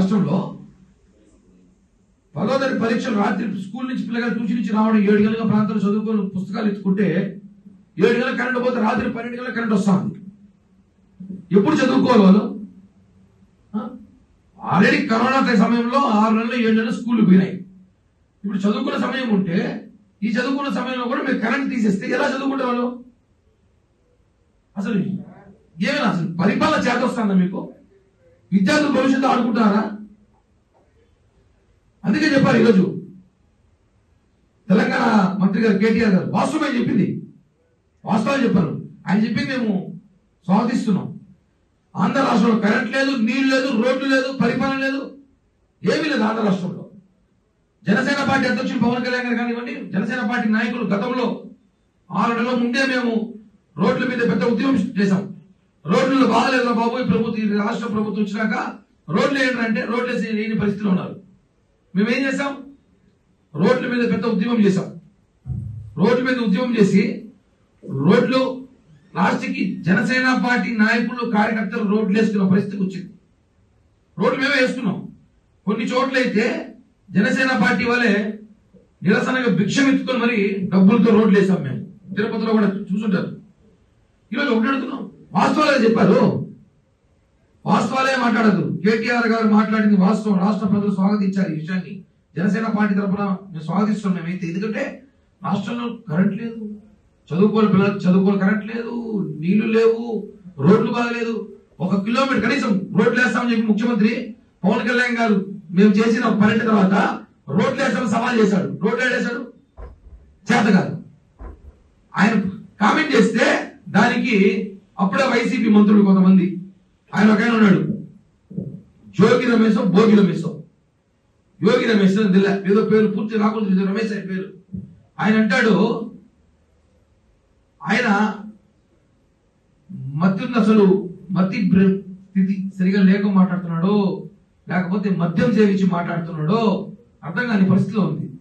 రాష్ట్రంలో పదో తరగతి పరీక్షలు రాత్రి స్కూల్ నుంచి పిల్లగాలు ట్యూషన్ నుంచి రావడం ఏడు గంటల ప్రాంతంలో చదువుకొని పుస్తకాలు ఎత్తుకుంటే ఏడు గంటల కరెంట్ పోతే రాత్రి పన్నెండు గంటల కరెంట్ వస్తుంది ఎప్పుడు చదువుకోవాలి వాళ్ళు ఆల్రెడీ కరోనా సమయంలో ఆరు నెలలు ఏడు నెలలు స్కూల్ పోయినాయి ఇప్పుడు చదువుకున్న సమయం ఉంటే ఈ చదువుకున్న సమయంలో కూడా మీరు కరెంట్ తీసేస్తే ఎలా చదువుకుంటే వాళ్ళు అసలు ఏమైనా అసలు పరిపాలన చేత వస్తుందా మీకు విద్యార్థులు భవిష్యత్తు ఆడుకుంటారా అందుకే చెప్పారు ఈరోజు తెలంగాణ మంత్రి గారు కేటీఆర్ గారు వాస్తవమే చెప్పింది వాస్తవాలు చెప్పారు ఆయన చెప్పింది మేము స్వాగతిస్తున్నాం ఆంధ్ర రాష్ట్రంలో కరెంట్ లేదు నీళ్లు లేదు రోడ్లు లేదు పరిపాలన లేదు ఏమీ లేదు ఆంధ్ర రాష్ట్రంలో జనసేన పార్టీ అధ్యక్షులు పవన్ కళ్యాణ్ గారు కానివ్వండి జనసేన పార్టీ నాయకులు గతంలో ఆరు నెలల ముందే మేము రోడ్ల మీద పెద్ద ఉద్యమం చేశాం రోడ్లు బాగలేదు బాబు ఈ ప్రభుత్వం ఈ రాష్ట్ర ప్రభుత్వం వచ్చినాక రోడ్లు ఏంటంటే రోడ్లు వేసి లేని పరిస్థితిలో ఉన్నారు మేమేం చేసాం రోడ్ల మీద పెద్ద ఉద్యమం చేశాం రోడ్ల మీద ఉద్యమం చేసి రోడ్లు లాస్ట్కి జనసేన పార్టీ నాయకులు కార్యకర్తలు రోడ్లు వేసుకున్న పరిస్థితికి వచ్చింది రోడ్లు మేమే వేసుకున్నాం కొన్ని చోట్ల అయితే జనసేన పార్టీ వాళ్ళే నిరసనగా భిక్షం ఎత్తుకొని మరి డబ్బులతో రోడ్లు వేసాం మేము తిరుపతిలో కూడా చూసుంటారు ఈరోజు ఒకటి అడుగుతున్నాం వాస్తవాలే చెప్పారు వాస్తవాలే మాట్లాడదు కేటీఆర్ గారు మాట్లాడింది వాస్తవం రాష్ట్ర ప్రజలు స్వాగతించారు ఈ విషయాన్ని జనసేన పార్టీ తరఫున మేము స్వాగతిస్తున్నాం మేమైతే ఎందుకంటే రాష్ట్రంలో కరెంట్ లేదు చదువుకోని పిల్లలకు చదువుకోని కరెంట్ లేదు నీళ్లు లేవు రోడ్లు బాగలేదు ఒక కిలోమీటర్ కనీసం రోడ్లు వేస్తామని చెప్పి ముఖ్యమంత్రి పవన్ కళ్యాణ్ గారు మేము చేసిన పర్యటన తర్వాత రోడ్లు వేస్తామని సవాల్ చేశాడు రోడ్లు వేసాడు చేత కాదు ఆయన కామెంట్ చేస్తే దానికి అప్పుడే వైసీపీ మంత్రులు కొంతమంది ఆయన ఒక ఆయన ఉన్నాడు జోగి రమేశ్ భోగి రమేశ్ యోగి రమేశ్ అని తెల్ల ఏదో పేరు పూర్తి రాకుండా తెలియదు, రమేష్ ఆయన పేరు ఆయన అంటాడు ఆయన మత్తున్న అసలు మతి బ్ర- స్థితి సరిగా లేక మాట్లాడుతున్నాడు లేకపోతే మద్యం సేవించి మాట్లాడుతున్నాడు అర్థం కాని పరిస్థితిలో ఉంది